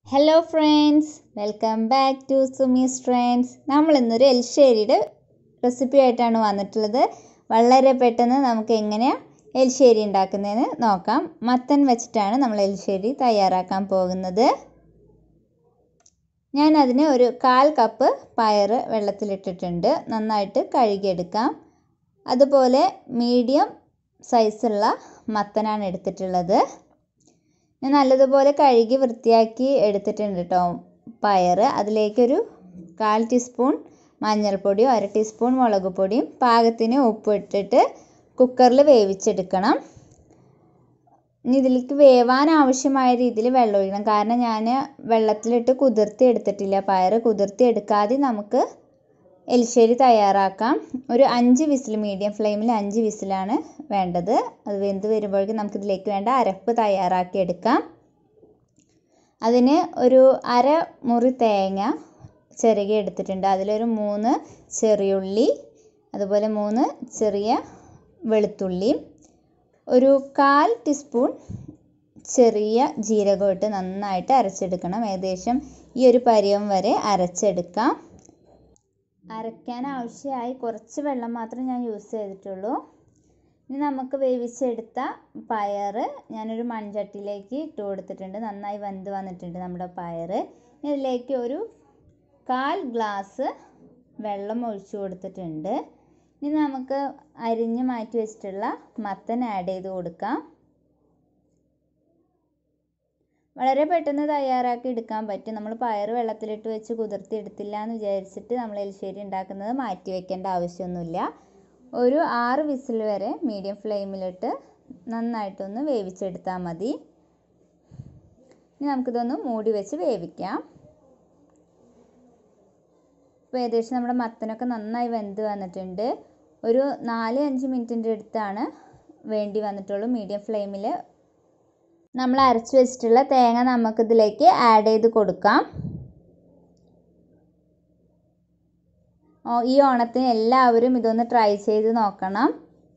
hello friends welcome back to സുമീസ് friends നമ്മൾ ഇന്നൊരു എൽശ്ശേരിയുടെ റെസിപ്പി ആയിട്ടാണ് വന്നിട്ടുള്ളത് വളരെ പെട്ടെന്ന് നമുക്ക് എങ്ങനെയാണ് എൽശ്ശേരി ഉണ്ടാക്കുന്നതെന്ന് നോക്കാം മത്തൻ വെച്ചിട്ടാണ് നമ്മൾ എൽശ്ശേരി തയ്യാറാക്കാൻ പോകുന്നത് ഞാൻ അതിന് ഒരു കാൽ കപ്പ് പയർ വെള്ളത്തിലിട്ടിട്ടുണ്ട് നന്നായിട്ട് കഴുകിയെടുക്കാം അതുപോലെ മീഡിയം സൈസുള്ള മത്തനാണ് എടുത്തിട്ടുള്ളത് ഞാൻ നല്ലതുപോലെ കഴുകി വൃത്തിയാക്കി എടുത്തിട്ടുണ്ട് കേട്ടോ പയർ അതിലേക്കൊരു കാൽ ടീസ്പൂൺ മഞ്ഞൾപ്പൊടിയും അര ടീസ്പൂൺ മുളക് പൊടിയും പാകത്തിന് ഉപ്പ് ഇട്ടിട്ട് കുക്കറിൽ വേവിച്ചെടുക്കണം ഇനി ഇതിലേക്ക് വേവാൻ ആവശ്യമായ രീതിയിൽ വെള്ളം ഒഴിക്കണം കാരണം ഞാൻ വെള്ളത്തിലിട്ട് കുതിർത്തി എടുത്തിട്ടില്ല പയർ കുതിർത്തി എടുക്കാതെ നമുക്ക് എലിശ്ശേരി തയ്യാറാക്കാം ഒരു അഞ്ച് വിസിൽ മീഡിയം ഫ്ലെയിമിൽ അഞ്ച് വിസിലാണ് വേണ്ടത് അത് വെന്ത് വരുമ്പോഴേക്കും നമുക്കിതിലേക്ക് വേണ്ട അരപ്പ് തയ്യാറാക്കി എടുക്കാം അതിന് ഒരു അര മുറി തേങ്ങ ചിരകി എടുത്തിട്ടുണ്ട് അതിലൊരു മൂന്ന് ചെറിയുള്ളി അതുപോലെ മൂന്ന് ചെറിയ വെളുത്തുള്ളി ഒരു കാൽ ടീസ്പൂൺ ചെറിയ ജീരകം ഇട്ട് നന്നായിട്ട് അരച്ചെടുക്കണം ഏകദേശം ഈ ഒരു പരിവം വരെ അരച്ചെടുക്കാം അരയ്ക്കാൻ ആവശ്യമായി കുറച്ച് വെള്ളം മാത്രം ഞാൻ യൂസ് ചെയ്തിട്ടുള്ളൂ ഇനി നമുക്ക് വേവിച്ചെടുത്ത പയർ ഞാനൊരു മൺചട്ടിയിലേക്ക് ഇട്ട് കൊടുത്തിട്ടുണ്ട് നന്നായി വെന്ത് വന്നിട്ടുണ്ട് നമ്മുടെ പയർ ഇതിലേക്ക് ഒരു കാൽ ഗ്ലാസ് വെള്ളം ഒഴിച്ചു കൊടുത്തിട്ടുണ്ട് ഇനി നമുക്ക് അരിഞ്ഞ് മാറ്റി വെച്ചിട്ടുള്ള മത്തൻ ആഡ് ചെയ്ത് കൊടുക്കാം വളരെ പെട്ടെന്ന് തയ്യാറാക്കി എടുക്കാൻ പറ്റും നമ്മൾ പയർ വെള്ളത്തിലിട്ട് വെച്ച് കുതിർത്തി എടുത്തില്ല എന്ന് വിചാരിച്ചിട്ട് നമ്മൾ എലിശ്ശേരി ഉണ്ടാക്കുന്നത് മാറ്റി വെക്കേണ്ട ആവശ്യമൊന്നുമില്ല ഒരു ആറ് വിസിൽ വരെ മീഡിയം ഫ്ലെയിമിലിട്ട് നന്നായിട്ടൊന്ന് വേവിച്ചെടുത്താൽ മതി ഇനി നമുക്കിതൊന്ന് മൂടി വെച്ച് വേവിക്കാം ഇപ്പോൾ ഏകദേശം നമ്മുടെ മത്തനൊക്കെ നന്നായി വെന്ത് വന്നിട്ടുണ്ട് ഒരു നാല് അഞ്ച് മിനിറ്റിൻ്റെ അടുത്താണ് വേണ്ടി വന്നിട്ടുള്ളൂ മീഡിയം ഫ്ലെയിമിൽ നമ്മൾ അരച്ച് വെച്ചിട്ടുള്ള തേങ്ങ നമുക്കിതിലേക്ക് ആഡ് ചെയ്ത് കൊടുക്കാം ഈ ഓണത്തിന് എല്ലാവരും ഇതൊന്ന് ട്രൈ ചെയ്ത് നോക്കണം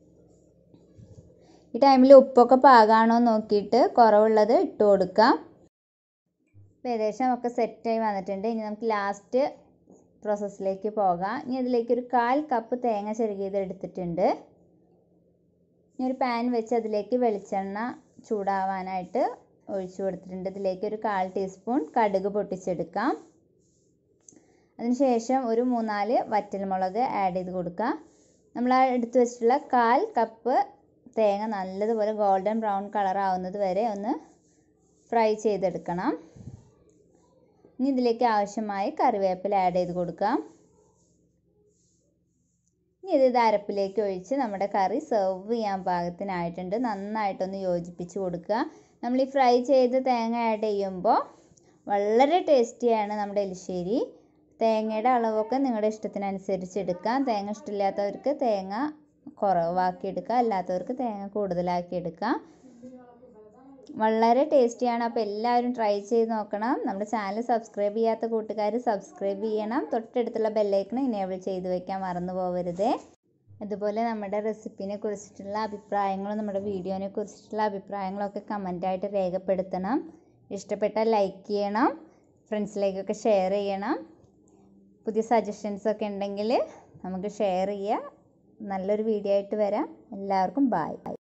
ഈ ടൈമിൽ ഉപ്പൊക്കെ പാകാണോ നോക്കിയിട്ട് കുറവുള്ളത് ഇട്ട് കൊടുക്കാം ഇപ്പോൾ ഏകദേശം ഒക്കെ സെറ്റായി വന്നിട്ടുണ്ട് ഇനി നമുക്ക് ലാസ്റ്റ് പ്രോസസ്സിലേക്ക് പോകാം ഇനി അതിലേക്ക് ഒരു കാൽ കപ്പ് തേങ്ങ ചെറുകിയത് എടുത്തിട്ടുണ്ട് ഇനി ഒരു പാൻ വെച്ച് അതിലേക്ക് വെളിച്ചെണ്ണ ചൂടാവാനായിട്ട് ഒഴിച്ചു കൊടുത്തിട്ടുണ്ട് ഇതിലേക്ക് ഒരു കാൽ ടീസ്പൂൺ കടുക് പൊട്ടിച്ചെടുക്കാം അതിനുശേഷം ഒരു മൂന്നാല് വറ്റൽമുളക് ആഡ് ചെയ്ത് കൊടുക്കുക നമ്മൾ ആ എടുത്തു വെച്ചിട്ടുള്ള കാൽ കപ്പ് തേങ്ങ നല്ലതുപോലെ ഗോൾഡൻ ബ്രൗൺ കളർ ആവുന്നത് വരെ ഒന്ന് ഫ്രൈ ചെയ്തെടുക്കണം ഇനി ഇതിലേക്ക് ആവശ്യമായ കറിവേപ്പില ആഡ് ചെയ്ത് കൊടുക്കാം ഇനി ഇത് അരപ്പിലേക്ക് ഒഴിച്ച് നമ്മുടെ കറി സെർവ് ചെയ്യാൻ പാകത്തിനായിട്ടുണ്ട് നന്നായിട്ടൊന്ന് യോജിപ്പിച്ച് കൊടുക്കുക നമ്മൾ ഈ ഫ്രൈ ചെയ്ത് തേങ്ങ ആഡ് ചെയ്യുമ്പോൾ വളരെ ടേസ്റ്റിയാണ് നമ്മുടെ എലിശ്ശേരി തേങ്ങയുടെ അളവൊക്കെ നിങ്ങളുടെ ഇഷ്ടത്തിനനുസരിച്ച് എടുക്കാം തേങ്ങ ഇഷ്ടമില്ലാത്തവർക്ക് തേങ്ങ കുറവാക്കി എടുക്കുക അല്ലാത്തവർക്ക് തേങ്ങ കൂടുതലാക്കി എടുക്കാം വളരെ ടേസ്റ്റിയാണ് അപ്പോൾ എല്ലാവരും ട്രൈ ചെയ്ത് നോക്കണം നമ്മുടെ ചാനൽ സബ്സ്ക്രൈബ് ചെയ്യാത്ത കൂട്ടുകാർ സബ്സ്ക്രൈബ് ചെയ്യണം തൊട്ടടുത്തുള്ള ബെല്ലൈക്കൺ ഇനേബിൾ ചെയ്ത് വെക്കാൻ മറന്നു പോകരുത് അതുപോലെ നമ്മുടെ റെസിപ്പിനെ കുറിച്ചിട്ടുള്ള അഭിപ്രായങ്ങളും നമ്മുടെ വീഡിയോനെ കുറിച്ചിട്ടുള്ള അഭിപ്രായങ്ങളൊക്കെ കമൻറ്റായിട്ട് രേഖപ്പെടുത്തണം ഇഷ്ടപ്പെട്ടാൽ ലൈക്ക് ചെയ്യണം ഫ്രണ്ട്സിലേക്കൊക്കെ ഷെയർ ചെയ്യണം പുതിയ സജഷൻസ് ഒക്കെ ഉണ്ടെങ്കിൽ നമുക്ക് ഷെയർ ചെയ്യാം നല്ലൊരു വീഡിയോ ആയിട്ട് വരാം എല്ലാവർക്കും ബായ്